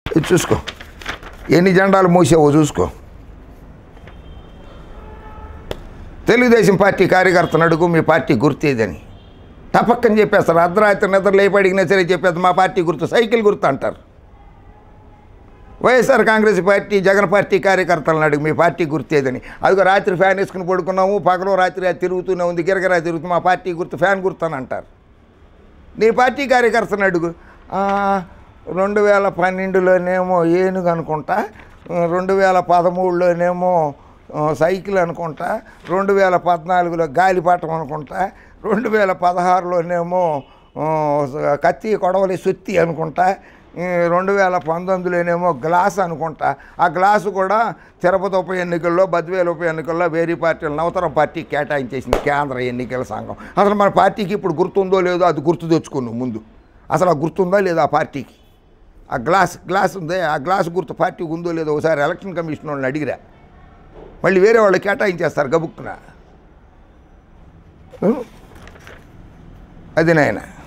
ఇది చూసుకో ఎన్ని జెండాలు మూసావో చూసుకో తెలుగుదేశం పార్టీ కార్యకర్తను అడుగు మీ పార్టీ గుర్తేదని తప్పక్కని చెప్పేస్తారు అర్ధరాత్రి నిద్ర లేపి అడిగినా సరే చెప్పేది మా పార్టీ గుర్తు సైకిల్ గుర్తు అంటారు వైఎస్ఆర్ కాంగ్రెస్ పార్టీ జగన్ పార్టీ కార్యకర్తలను అడుగు మీ పార్టీ గుర్తేదని అదిగో రాత్రి ఫ్యాన్ వేసుకుని పడుకున్నాము పగలు రాత్రి అది తిరుగుతూనే ఉంది గిరగిరా తిరుగుతూ మా పార్టీ గుర్తు ఫ్యాన్ గుర్తు అని అంటారు నీ పార్టీ కార్యకర్తను అడుగు "ఆ, రెండు వేల పన్నెండులోనేమో ఏనుగు అనుకుంటా ఆ, రెండు వేల పదమూడులోనేమో ఆ, సైకిల్ అనుకుంటా రెండు వేల పద్నాలుగులో గాలిపటం అనుకుంటా రెండు వేల పదహారులోనేమో ఆ, కత్తి కొడవలి సుత్తి అనుకుంటా ఈ రెండు వేల పంతొమ్మిదిలోనేమో గ్లాస్ అనుకుంటా ఆ గ్లాసు కూడా తిరుపతి ఉప ఎన్నికల్లో బద్వేలు ఉప ఎన్నికల్లో వేరే పార్టీలు నవతరం పార్టీ కేటాయించేసింది కేంద్ర ఎన్నికల సంఘం అసలు మన పార్టీకి ఇప్పుడు గుర్తుందో లేదో అది గుర్తు తెచ్చుకున్నాం ముందు అసలు ఆ గుర్తుందా లేదా ఆ పార్టీకి ఆ గ్లాస్ గ్లాస్ ఉందే ఆ గ్లాస్ గుర్తు పార్టీకి ఉందో లేదో ఒకసారి ఎలక్షన్ కమిషన్ వాళ్ళని అడిగిరా మళ్ళీ వేరే వాళ్ళు కేటాయించేస్తారు గబుక్కున అది నాయన